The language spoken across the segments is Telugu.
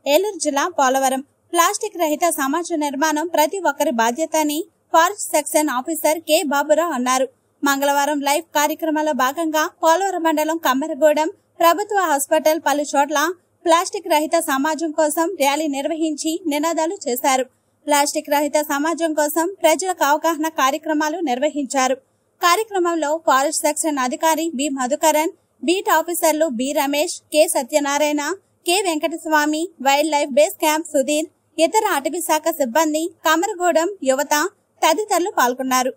ఏలూరు జిల్లా పోలవరం ప్లాస్టిక్ రహిత సమాజ నిర్మాణం ప్రతి ఒక్కరి బాధ్యత అని forest section officer K Baburao అన్నారు మంగళవారం లైవ్ కార్యక్రమంలో భాగంగా పోలవరం మండలం కమ్మరగూడెం ప్రభుత్వ హాస్పిటల్ పలు చోట్ల ప్లాస్టిక్ రహిత సమాజం కోసం ర్యాలీ నిర్వహించి నినాదాలు చేశారు ప్లాస్టిక్ రహిత సమాజం కోసం ప్రజలకు అవగాహన కార్యక్రమాలు నిర్వహించారు కార్యక్రమంలో ఫారెస్ట్ సెక్షన్ అధికారి బి మధుకరణ్ బీట్ ఆఫీసర్లు B Ramesh K Satyanarayana K Venkataswamy wildlife base camp Sudheer ఇతర అటవీ శాఖ సిబ్బంది కమరగూడెం యువత తదితరులు పాల్గొన్నారు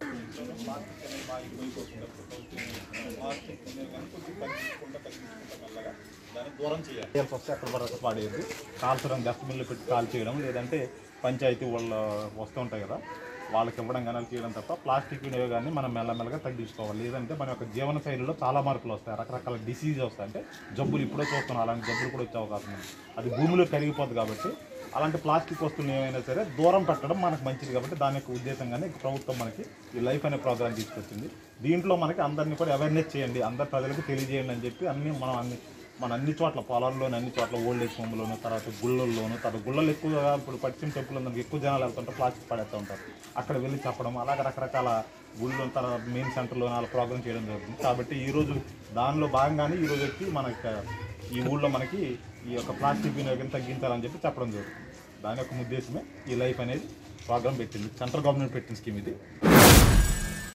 దాన్ని దూరం చేయాలి చేయాల్సి వస్తే అక్కడ వరకు పాడేది కాల్చడం డస్ట్బిన్లో పెట్టి కాల్ చేయడం లేదంటే పంచాయతీ వాళ్ళు వస్తూ ఉంటాయి కదా వాళ్ళకి ఇవ్వడం కానీ చేయడం తప్ప ప్లాస్టిక్ వినియోగాన్ని మనం మెల్లమెల్లగా తగ్గించుకోవాలి లేదంటే మన యొక్క జీవన శైలిలో చాలా మార్పులు వస్తాయి రకరకాల డిసీజ్ వస్తాయి అంటే జబ్బులు ఇప్పుడే చూస్తున్నాం అలాంటి జబ్బులు కూడా వచ్చే అవకాశం ఉంది అది భూమిలో కరిగిపోద్ది కాబట్టి అలాంటి ప్లాస్టిక్ వస్తువులు ఏమైనా సరే దూరం పెట్టడం మనకు మంచిది కాబట్టి దాని యొక్క ఉద్దేశంగానే ప్రభుత్వం మనకి ఈ లైఫ్ అనే ప్రోగ్రామ్ తీసుకొచ్చింది దీంట్లో మనకి అందరినీ కూడా అవేర్నెస్ చేయండి అందరి ప్రజలకు తెలియజేయండి అని చెప్పి అన్ని మనం అన్ని మన అన్ని చోట్ల పొలాల్లోని అన్ని చోట్ల ఓల్డ్ ఏజ్ హోమ్లోను తర్వాత గుళ్ళల్లోను తర్వాత గుళ్ళలు ఎక్కువగా ఇప్పుడు పశ్చిమ టెంపుల్ ఉందని ఎక్కువ జనాలు వెళ్తుంటారు ప్లాస్టిక్ పడేస్తూ ఉంటారు అక్కడ వెళ్ళి చెప్పడం అలాగే రకరకాల గుళ్ళు తర్వాత మెయిన్ సెంటర్లో అలా ప్రోగ్రామ్ చేయడం జరుగుతుంది కాబట్టి ఈరోజు దానిలో భాగంగానే ఈరోజు వచ్చి మనకి ఈ ఊళ్ళో మనకి ఈ యొక్క ప్లాస్టిక్ వినియోగం తగ్గించాలని చెప్పి చెప్పడం జరుగుతుంది దాని యొక్క ఉద్దేశమే ఈ లైఫ్ అనేది ప్రోగ్రామ్ పెట్టింది సెంట్రల్ గవర్నమెంట్ పెట్టిన స్కీమ్ ఇది